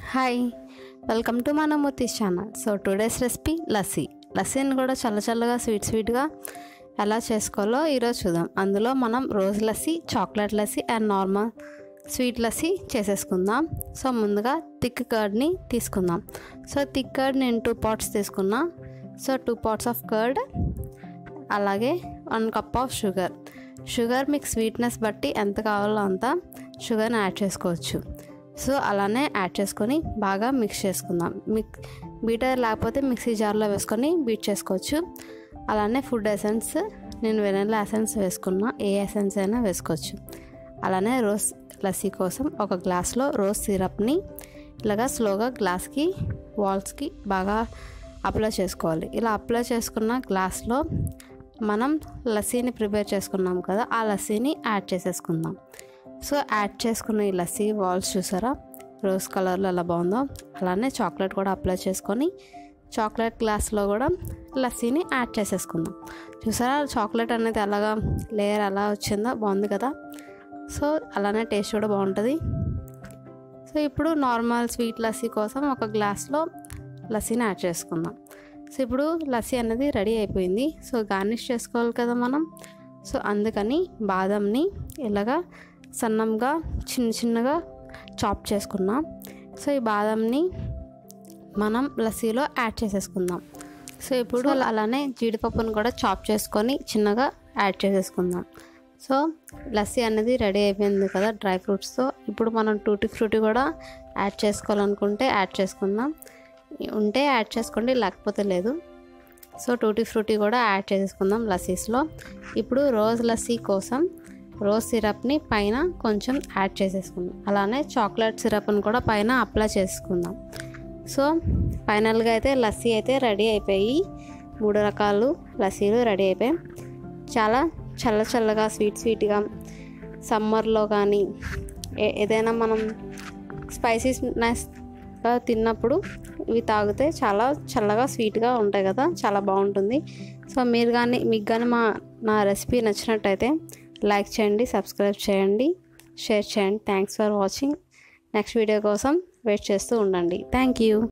hi welcome to మన Murthy channel so today's recipe lassi లస్సీని కూడా చల్ల చల్లగా స్వీట్ స్వీట్గా ఎలా చేసుకోవాలో ఈరోజు చూద్దాం అందులో మనం rose lassi chocolate lassi and normal sweet lassi చేసేసుకుందాం సో ముందుగా థిక్ కర్డ్ని తీసుకుందాం సో థిక్ కర్డ్ నేను టూ పాట్స్ తీసుకున్నా so two pots of curd అలాగే one cup of sugar sugar మీకు స్వీట్నెస్ బట్టి ఎంత కావాలో అంత షుగర్ని యాడ్ చేసుకోవచ్చు సో అలానే యాడ్ చేసుకొని బాగా మిక్స్ చేసుకుందాం మిక్ బీటర్ లేకపోతే మిక్సీ జార్లో వేసుకొని బీట్ చేసుకోవచ్చు అలానే ఫుడ్ ఎసెన్స్ నేను వెనీలా ఎసెన్స్ వేసుకున్నా ఏ ఎసెన్స్ అయినా వేసుకోవచ్చు అలానే రోజ్ లస్సీ కోసం ఒక గ్లాస్లో రోజ్ సిరప్ని ఇలాగా స్లోగా గ్లాస్కి వాల్స్కి బాగా అప్లై చేసుకోవాలి ఇలా అప్లై చేసుకున్న గ్లాస్లో మనం లస్సీని ప్రిపేర్ చేసుకున్నాం కదా ఆ లస్సీని యాడ్ చేసేసుకుందాం సో యాడ్ చేసుకున్న ఈ లస్సీ వాల్స్ చూసారా రోజ్ కలర్లో ఎలా బాగుందో అలానే చాక్లెట్ కూడా అప్లై చేసుకొని చాక్లెట్ గ్లాస్లో కూడా లస్సీని యాడ్ చేసేసుకుందాం చూసారా చాక్లెట్ అనేది అలాగా లేయర్ ఎలా వచ్చిందో బాగుంది కదా సో అలానే టేస్ట్ కూడా బాగుంటుంది సో ఇప్పుడు నార్మల్ స్వీట్ లస్సీ కోసం ఒక గ్లాస్లో లస్సీని యాడ్ చేసుకుందాం సో ఇప్పుడు లస్సీ అనేది రెడీ అయిపోయింది సో గార్నిష్ చేసుకోవాలి కదా మనం సో అందుకని బాదంని ఇలాగా సన్నంగా చిన్న చిన్నగా చాప్ చేసుకున్నాం సో ఈ బాదంని మనం లస్సీలో యాడ్ చేసేసుకుందాం సో ఇప్పుడు అలానే జీడిపప్పును కూడా చాప్ చేసుకొని చిన్నగా యాడ్ చేసేసుకుందాం సో లస్సీ అనేది రెడీ అయిపోయింది కదా డ్రై ఫ్రూట్స్తో ఇప్పుడు మనం టూటీ ఫ్రూటీ కూడా యాడ్ చేసుకోవాలనుకుంటే యాడ్ చేసుకుందాం ఉంటే యాడ్ చేసుకోండి లేకపోతే లేదు సో టూటీ ఫ్రూటీ కూడా యాడ్ చేసేసుకుందాం లస్సీస్లో ఇప్పుడు రోజ్ లస్సీ కోసం రోజ్ సిరప్ని పైన కొంచెం యాడ్ చేసేసుకుందాం అలానే చాక్లెట్ సిరప్ని కూడా పైన అప్లై చేసుకుందాం సో ఫైనల్గా అయితే లస్సీ అయితే రెడీ అయిపోయి మూడు రకాలు లస్సీలు రెడీ అయిపోయాయి చాలా చల్ల చల్లగా స్వీట్ స్వీట్గా సమ్మర్లో కానీ ఏదైనా మనం స్పైసీనెస్గా తిన్నప్పుడు ఇవి తాగితే చాలా చల్లగా స్వీట్గా ఉంటాయి కదా చాలా బాగుంటుంది సో మీరు కానీ మీకు కానీ మా నా రెసిపీ నచ్చినట్టయితే లైక్ చేయండి సబ్స్క్రైబ్ చేయండి షేర్ చేయండి thanks for watching next video కోసం వెయిట్ చేస్తూ ఉండండి థ్యాంక్ యూ